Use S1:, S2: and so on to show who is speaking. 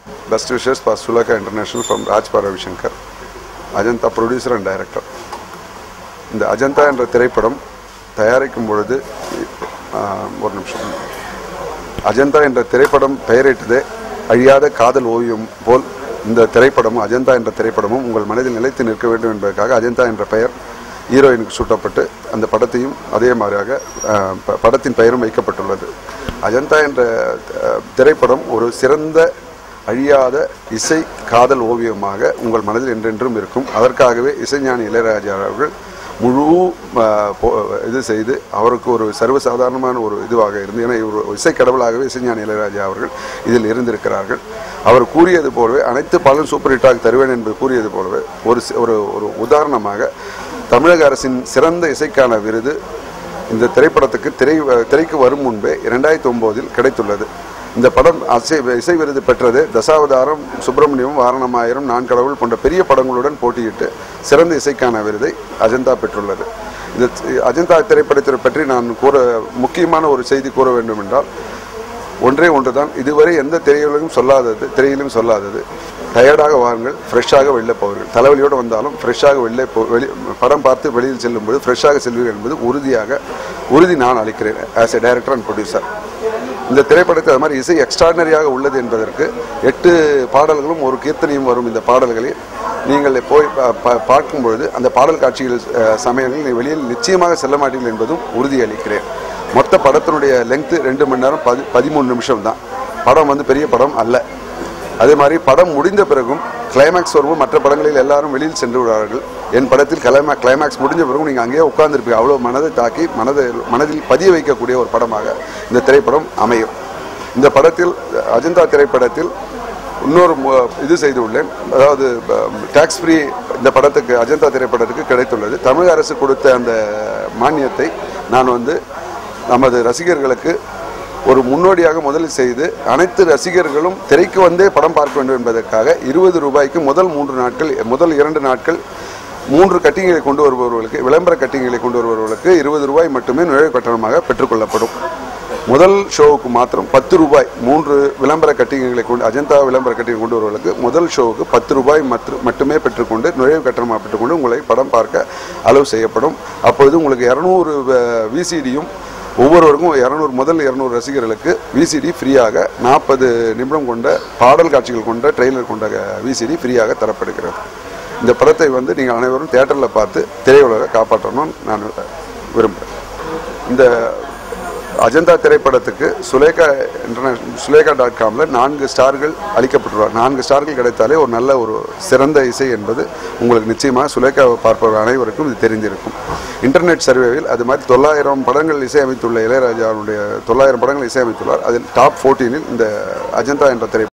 S1: Best wishes for Sulaka International from Rajpar Ravishankar, Ajantha producer and director இந்த அஜந்தா என்ற திரைப்படம் தயாரிக்கும் பொழுது ஆஹ், ஒரு நிமிஷம் அஜந்தா என்ற திரைப்படம் பெயரிட்டதே அழியாத காதல் ஓவியம் போல் இந்த திரைப்படமும் அஜந்தா என்ற திரைப்படமும் உங்கள் மனதில் நிலைத்து நிற்க வேண்டும் என்பதற்காக அஜந்தா என்ற பெயர் ஹீரோயினுக்கு சூட்டப்பட்டு அந்த படத்தையும் அதே மாதிரியாக ஆஹ், ப- படத்தின் பெயரும் வைக்கப்பட்டுள்ளது அஜந்தா என்ற ஆஹ், திரைப்படம் ஒரு சிறந்த அழியாத இசை காதல் ஓவியமாக உங்கள் மனதில் என்றென்றும் இருக்கும் அதற்காகவே இசைஞானி இளையராஜா அவர்கள் முழு ஆ, போ- இது செய்து அவருக்கு ஒரு சர்வசாதாரணமான ஒரு இதுவாக இருந்து ஏன்னா இவர் ஒரு இசைக்கடவுளாகவே இசைஞானி இளையராஜா அவர்கள் இதில் இருந்திருக்கிறார்கள் அவர் கூறியது போலவே அனைத்து பாலும் சூப்பர் ஹிட்டாக தருவேன் என்று கூறியது போலவே ஒரு சி- ஒரு ஒரு உதாரணமாக தமிழக அரசின் சிறந்த இசைக்கான விருது இந்த திரைப்படத்துக்கு திரை திரைக்கு வரும் முன்பே இரண்டாயிரத்தி ஒம்போதில் கிடைத்துள்ளது இந்த படம் அசை இசை விருது பெற்றது தசாவதாரம் சுப்பிரமணியம் வாரணமாயிரம் நான் கடவுள் போன்ற பெரிய படங்களுடன் போட்டியிட்டு சிறந்த இசைக்கான விருதை அஜந்தா பெற்றுள்ளது இந்த தி- அஜந்தா திரைப்படத்தை பற்றி நான் கூற முக்கியமான ஒரு செய்தி கூற வேண்டும் என்றால் ஒன்றே ஒன்றுதான் இதுவரை எந்த திரையிலும் சொல்லாதது திரையிலும் சொல்லாதது டயர்டாக வாருங்கள் ஃப்ரெஷ்ஷாக வெளில போவீர்கள் தலைவலியோடு வந்தாலும் ஃப்ரெஷ்ஷாக வெளில போ வெளி படம் பார்த்து வெளியில் செல்லும்போது ஃப்ரெஷ்ஷாக செல்வீர்கள் என்பது உறுதியாக உறுதி நான் அளிக்கிறேன் as a director and producer இந்த திரைப்படத்தில் அது மாதிரி இசை எக்ஸ்ட்ராடனரியாக உள்ளது என்பதற்கு எட்டு பாடல்களும் ஒரு கீர்த்தனையும் வரும் இந்த பாடல்களில் நீங்கள் போய் பா- பா- பார்க்கும் பொழுது அந்த பாடல் காட்சிகள் அஹ், சமயங்களில் நீ வெளியில் நிச்சயமாக செல்ல மாட்டீர்கள் என்பதும் உறுதியளிக்கிறேன் மொத்த படத்தினுடைய லெங்க்த்து ரெண்டு மணி நேரம் பதி பதிமூணு நிமிஷம் தான் படம் வந்து பெரிய படம் அல்ல அதே மாதிரி படம் முடிந்த பிறகும் கிளைமேக்ஸ் வரும்போது மற்ற படங்களில் எல்லாரும் வெளியில் சென்று விடுவார்கள் என் படத்தில் கிளைமேக் கிளைமேக்ஸ் முடிஞ்ச பிறகும் நீங்கள் அங்கேயே உட்கார்ந்துருப்பீங்க அவ்வளோ மனதை தாக்கி மனதை மனதில் பதிய வைக்கக்கூடிய ஒரு படமாக இந்த திரைப்படம் அமையும் இந்த படத்தில் அஜந்தா திரைப்படத்தில் இன்னொரு மு- இது செய்துள்ளேன் அதாவது டாக்ஸ் ஃப்ரீ இந்த படத்துக்கு அஜந்தா திரைப்படத்துக்கு கிடைத்துள்ளது தமிழக அரசு கொடுத்த அந்த மானியத்தை நான் வந்து நமது ரசிகர்களுக்கு ஒரு முன்னோடியாக முதலில் செய்து அனைத்து ரசிகர்களும் திரைக்கு வந்தே படம் பார்க்க வேண்டும் என்பதற்காக இருபது ரூபாய்க்கு முதல் மூன்று நாட்கள் முதல் இரண்டு நாட்கள் மூன்று கட்டிங்களை கொண்டு வருபவர்களுக்கு விளம்பர கட்டிங்களை கொண்டு வருபவர்களுக்கு இருபது ரூபாய் மட்டுமே நுழைவு கட்டணமாக பெற்றுக்கொள்ளப்படும் முதல் ஷோவுக்கு மாத்திரம் பத்து ரூபாய் மூன்று விளம்பர கட்டிங்களை கொண்டு அஜந்தா விளம்பர கட்டிங் கொண்டு வருவர்களுக்கு முதல் ஷோவுக்கு பத்து ரூபாய் மற்ற- மட்டுமே பெற்றுக்கொண்டு நுழைவு கட்டணமாக பெற்றுக்கொண்டு உங்களை படம் பார்க்க அலோவ் செய்யப்படும் அப்பொழுது உங்களுக்கு இரநூறு விசிடியும் ஒவ்வொருவருக்கும் இரநூறு முதல் இரநூறு ரசிகர்களுக்கு விசிடி ஃப்ரீயாக நாற்பது நிமிடம் கொண்ட பாடல் காட்சிகள் கொண்ட ட்ரெய்லர் கொண்ட விசிடி ஃப்ரீயாக தரப்படுகிறது இந்த படத்தை வந்து நீங்கள் அனைவரும் தியேட்டரில் பார்த்து திரையுலக காப்பாற்றணும்னு நான் விரும்புகிறேன் இந்த அஜந்தா திரைப்படத்துக்கு சுலேகா இன்டர்நேஷனல் சுலேகா டாட் காமில் நான்கு ஸ்டார்கள் அளிக்கப்பட்டுள்ளார் நான்கு ஸ்டார்கள் கிடைத்தாலே ஒரு நல்ல ஒரு சிறந்த இசை என்பது உங்களுக்கு நிச்சயமாக சுலேகாவை பார்ப்பவர் அனைவருக்கும் இது தெரிந்திருக்கும் இன்டர்நெட் சர்வேவில் அது மாதிரி தொள்ளாயிரம் படங்கள் இசையமைத்துள்ள இளையராஜாவுடைய தொள்ளாயிரம் படங்கள் இசையமைத்துள்ளார் அதில் டாப் ஃபோர்டீனில் இந்த அஜந்தா என்ற திரை